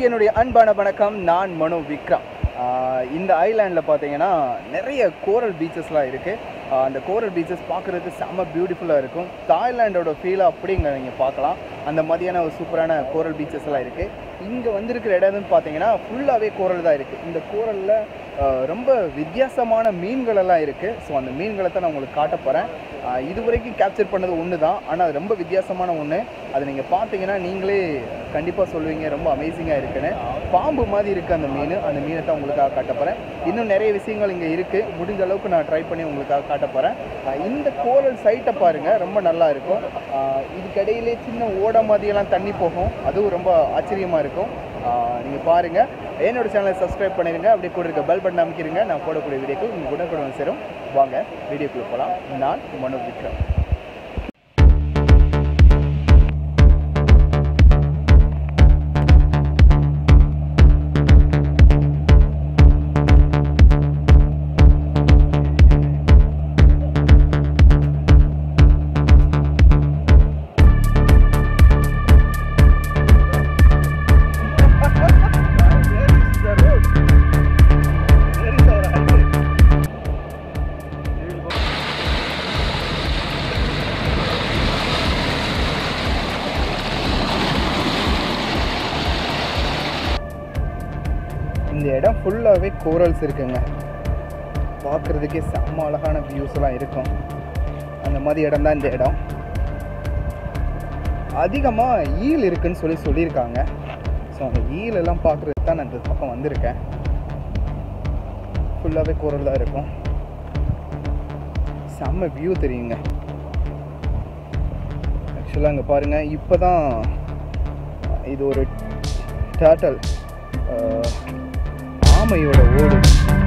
என்னுடைய அன்பான வணக்கம் நான் மனோ விக்ரம் ஆஹ் இந்த ஐலாண்டில் பார்த்தீங்கன்னா நிறைய கோரல் பீச்சஸ்லாம் இருக்குது அந்த கோரல் பீச்சஸ் பார்க்குறதுக்கு செம்ம பியூட்டிஃபுல்லாக இருக்கும் தாய்லாண்டோட ஃபீலை அப்படிங்க நீங்கள் பார்க்கலாம் அந்த மாதிரியான ஒரு சூப்பரான கோரல் பீச்சஸ் எல்லாம் இருக்குது இங்கே வந்திருக்கிற இடம்னு பார்த்தீங்கன்னா ஃபுல்லாகவே கோரல் தான் இருக்குது இந்த கோரலில் ரொம்ப வித்தியாசமான மீன்கள் எல்லாம் இருக்குது ஸோ அந்த மீன்களை தான் நான் உங்களுக்கு காட்ட போகிறேன் இது வரைக்கும் கேப்சர் பண்ணது ஒன்று தான் ஆனால் அது ரொம்ப வித்தியாசமான ஒன்று அது நீங்கள் பார்த்தீங்கன்னா நீங்களே கண்டிப்பாக சொல்லுவீங்க ரொம்ப அமேசிங்காக இருக்குன்னு பாம்பு மாதிரி இருக்குது அந்த மீன் அந்த மீனை தான் உங்களுக்காக காட்ட போகிறேன் இன்னும் நிறைய விஷயங்கள் இங்கே இருக்குது முடிஞ்ச அளவுக்கு நான் ட்ரை பண்ணி உங்களுக்காக காட்ட போகிறேன் இந்த கோரல் சைட்டை பாருங்கள் ரொம்ப நல்லா இருக்கும் ஆஹ் இதுக்கிடையிலே சின்ன ஓட மாதிரியெல்லாம் தண்ணி போகும் அதுவும் ரொம்ப ஆச்சரியமாக இருக்கும் நீங்கள் பாருங்கள் என்னோட சேனலை சப்ஸ்கிரைப் பண்ணிடுங்க அப்படியே கூட இருக்க பெல் பட்டன் அமைக்கிறீங்க நான் போடக்கூடிய வீடியோக்கள் உங்களுக்கு உடனுக்குடன் சேரும் வாங்க வீடியோக்குள்ளே போகலாம் நான் மனோ விக்ரம் இந்த இடம் ஃபுல்லாகவே கோரல்ஸ் இருக்குங்க பார்க்குறதுக்கே செம்ம அழகான வியூஸ்லாம் இருக்கும் அந்த மாதிரி இடம் தான் இந்த இடம் அதிகமாக ஈல் இருக்குன்னு சொல்லி சொல்லியிருக்காங்க ஸோ அந்த ஈல் எல்லாம் பார்க்குறதுக்கு தான் நான் இந்த பக்கம் வந்திருக்கேன் ஃபுல்லாகவே கோரல் தான் இருக்கும் செம்ம வியூ தெரியுங்க ஆக்சுவலாக அங்கே பாருங்கள் இப்போ தான் இது ஒரு டேட்டல் ஆமையோட ஓடு